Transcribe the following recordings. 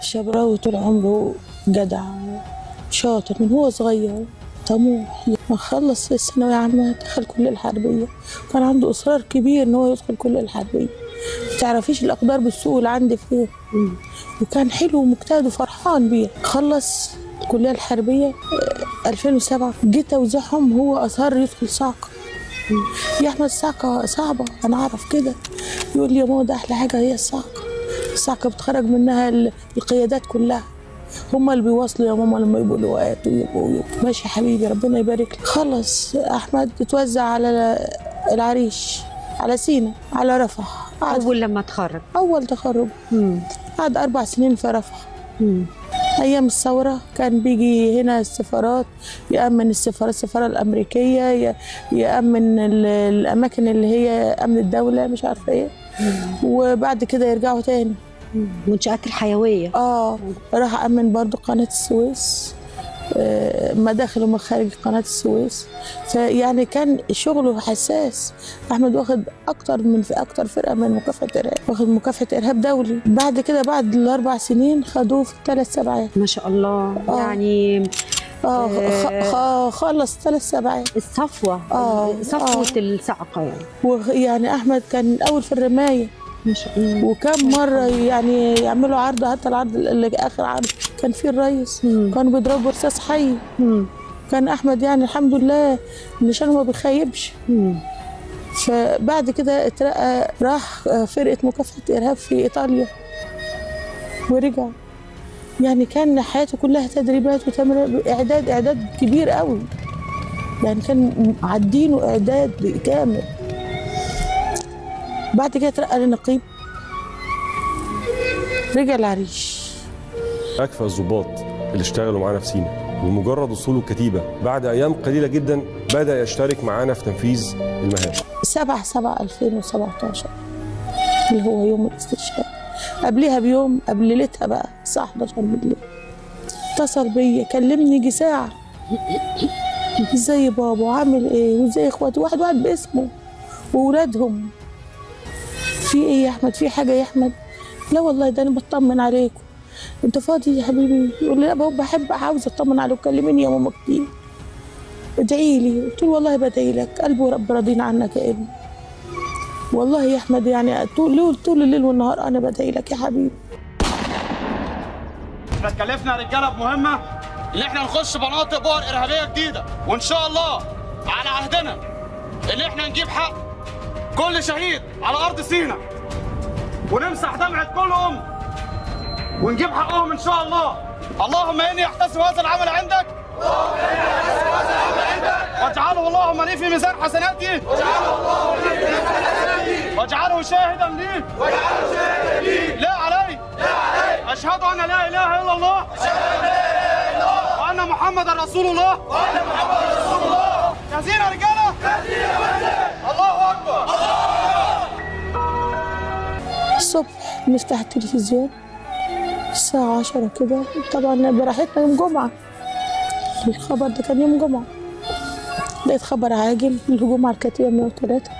الشبراوي طول عمره جدع شاطر من هو صغير طموح ما خلص الثانوية عامة دخل كلية الحربية كان عنده إصرار كبير إن هو يدخل كلية الحربية ما تعرفيش الأقدار بالسوق اللي عندي فيه وكان حلو ومجتهد وفرحان بيه خلص الكلية الحربية آه، 2007 جه توزيعهم هو أصر يدخل صاعقة يا أحمد الصاعقة صعبة أنا أعرف كده يقول لي يا ماما ده أحلى حاجة هي الصاعقة الصاعقة بتخرج منها ال- القيادات كلها هما اللي بيواصلوا يا ماما لما يبقوا لواءات ويبقوا ويبقوا. ماشي يا حبيبي ربنا يبارك لك خلص احمد اتوزع على العريش على سينا على رفح قعد اول لما تخرج اول تخرج مم. قعد اربع سنين في رفح مم. ايام الثوره كان بيجي هنا السفارات يامن السفاره السفاره الامريكيه ي- يامن ال- الاماكن اللي هي امن الدوله مش عارفه ايه وبعد كده يرجعوا تاني منشآت الحيويه اه راح امن برضو قناه السويس آه، مداخل ومخارج قناه السويس فيعني كان شغله حساس احمد واخد اكتر من في اكتر فرقه من مكافحه ارهاب واخد مكافحه ارهاب دولي بعد كده بعد الاربع سنين خدوه في ثلاث سبعات ما شاء الله آه. يعني اه خ- خ- خلص ثلاث سبعات الصفوه آه، صفوه آه. الصعقه يعني ويعني احمد كان الاول في الرمايه ما شاء الله وكم مره يعني يعملوا عرض حتى العرض اللي اخر عرض كان فيه الرئيس مم. كانوا بيضربوا رصاص حي مم. كان احمد يعني الحمد لله نشانه ما بيخيبش مم. فبعد كده اترقى راح فرقه مكافحه ارهاب في ايطاليا ورجع يعني كان حياته كلها تدريبات وتمرين اعداد اعداد كبير قوي يعني كان عدينه اعداد كامل بعد كده اترقى لنقيب رجع العريش اكفى الضباط اللي اشتغلوا معانا في سينا بمجرد وصوله الكتيبه بعد ايام قليله جدا بدا يشترك معانا في تنفيذ المهام 7 7 2017 اللي هو يوم الاستشهاد قبلها بيوم قبل ليلتها بقى الساعة 11 بالليل اتصل بيا كلمني يجي ساعة ازاي بابا عامل ايه وازاي اخواتي واحد واحد باسمه واولادهم في ايه يا احمد في حاجة يا احمد لا والله ده انا بطمن عليكم انت فاضي يا حبيبي يقول لي لا بابا بحب عاوز اطمن عليك كلميني يا ماما كتير ادعي لي قلت له والله بدعي لك قلبي ورب راضين عنك يا ابني والله يا احمد يعني طول طول الليل والنهار انا بدعي لك يا حبيبي احنا اتكلفنا يا رجاله بمهمه ان احنا نخش مناطق بؤر ارهابيه جديده وان شاء الله على عهدنا ان احنا نجيب حق كل شهيد على ارض سينا ونمسح دمعه كل ام ونجيب حقهم ان شاء الله اللهم اني احتسب هذا العمل عندك واجعله اللهم لي في ميزان حسناتي واجعله شاهدا لي واجعله شاهدا لي لا علي لا علي اشهد ان لا اله الا الله اشهد ان لا اله الا الله وان محمدا رسول الله وان محمدا رسول الله جاهزين يا رجاله جاهزين يا الله اكبر الصبح نفتح التلفزيون الساعة عشرة كده طبعا براحتنا يوم جمعة الخبر ده كان يوم جمعة لقيت خبر عاجل الهجوم على الكتيبة 103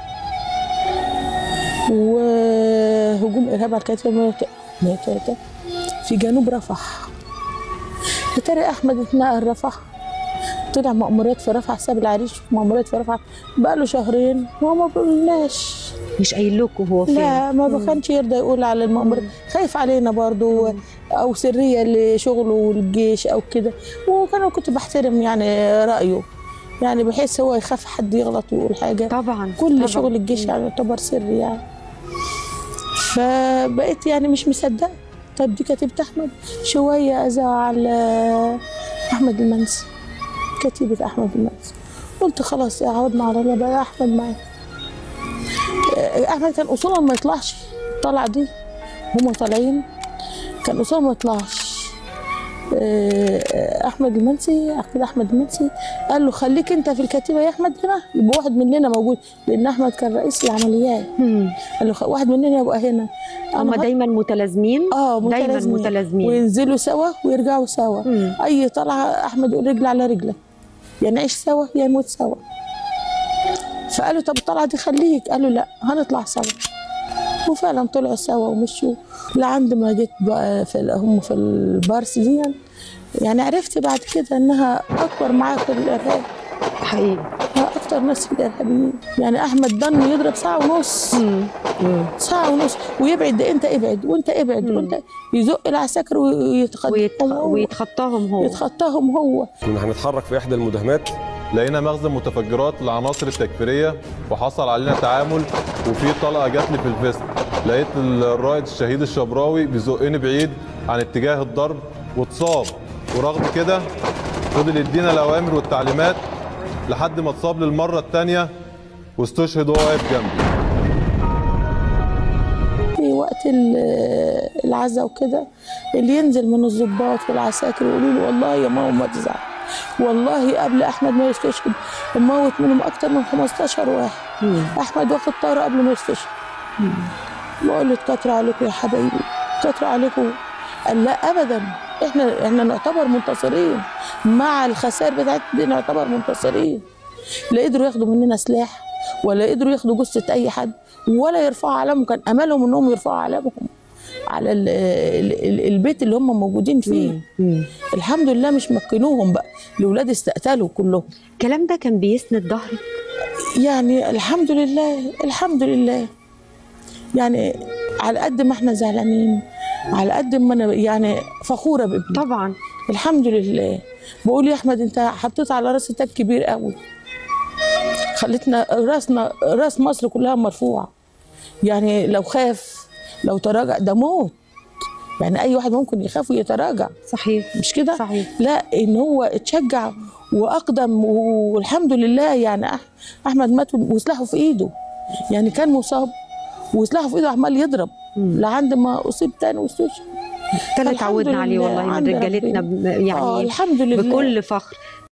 وهجوم إرهاب على الكتيبة 103 في جنوب رفح يا ترى أحمد اتنقل رفح طلع مأمورات في رفح ساب العريش في مأمورات في رفح بقاله شهرين وهو ما بيقولناش مش قايل لكم هو فين لا ما كانش يرضى يقول على المأمور خايف علينا برضو او سريه لشغله والجيش او كده وكان كنت بحترم يعني رايه يعني بحيث هو يخاف حد يغلط ويقول حاجه طبعا كل طبعا. شغل الجيش يعني يعتبر سري يعني فبقيت يعني مش مصدقه طب دي كتيبة أحمد شوية أزعل أحمد المنسي كتيبة أحمد المنسي قلت خلاص عودنا على الله بقى أحمد معايا احمد كان اصولا ما يطلعش الطلعه دي هما طالعين كان اصولا ما يطلعش آه، احمد المنسي احمد احمد المنسي قال له خليك انت في الكتيبه يا احمد هنا يبقى واحد مننا موجود لان احمد كان رئيس العمليات مم. قال له خ- واحد مننا يبقى هنا هما أنا دايما متلازمين اه دايما متلازمين متلازمين وينزلوا سوا ويرجعوا سوا مم. اي طلعه احمد يقول رجل على رجلك يا نعيش سوا يا نموت سوا فقالوا طب الطلعه دي خليك قالوا لا هنطلع سوا وفعلا طلعوا سوا ومشوا لعند ما جيت بقى في ال- هم في البارس دي يعني عرفت بعد كده انها اكبر معايا في الارهاب حقيقي اكتر ناس في الارهابيين يعني احمد ضن يضرب ساعه ونص ساعه ونص ويبعد ده انت ابعد وانت ابعد مم. وانت يزق العساكر ويتخطاهم ويتخ... هو ويتخطاهم هو يتخطاهم هو كنا هنتحرك في احدى المداهمات لقينا مخزن متفجرات للعناصر التكفيريه وحصل علينا تعامل وفي طلقه جات لي في الفيست لقيت الرائد الشهيد الشبراوي بيزقني بعيد عن اتجاه الضرب واتصاب ورغم كده فضل يدينا الاوامر والتعليمات لحد ما اتصاب للمره الثانيه واستشهد وهو واقف جنبي في وقت ال- العزا وكده اللي ينزل من الضباط والعساكر يقولوا له والله يا ماما ما تزعل والله قبل احمد ما يستشهد موت منهم اكتر من 15 واحد احمد واخد طاره قبل ما يستشهد بقول له اتكتر عليكم يا حبايبي اتكتر عليكم قال لا ابدا احنا احنا نعتبر منتصرين مع الخسائر بتاعتنا دي نعتبر منتصرين لا قدروا ياخدوا مننا سلاح ولا قدروا ياخدوا جثه اي حد ولا يرفعوا علامهم كان املهم انهم يرفعوا علامهم على ال ال ال البيت اللي هم موجودين فيه مم. الحمد لله مش مكنوهم بقى الاولاد استقتلوا كلهم الكلام ده كان بيسند ظهرك يعني الحمد لله الحمد لله يعني على قد ما احنا زعلانين على قد ما انا يعني فخوره بابني طبعا الحمد لله بقول يا احمد انت حطيت على راسي تاج كبير قوي خلتنا راسنا راس مصر كلها مرفوعه يعني لو خاف لو تراجع ده موت يعني اي واحد ممكن يخاف ويتراجع صحيح مش كده صحيح لا ان هو اتشجع واقدم والحمد لله يعني أح- احمد مات وسلاحه في ايده يعني كان مصاب وسلاحه في ايده عمال يضرب لعند ما اصيب تاني واستشهد ده اللي فالحمد اتعودنا عليه لله، والله من عند رجالتنا ربنا. ب- يعني اه الحمد لله بكل فخر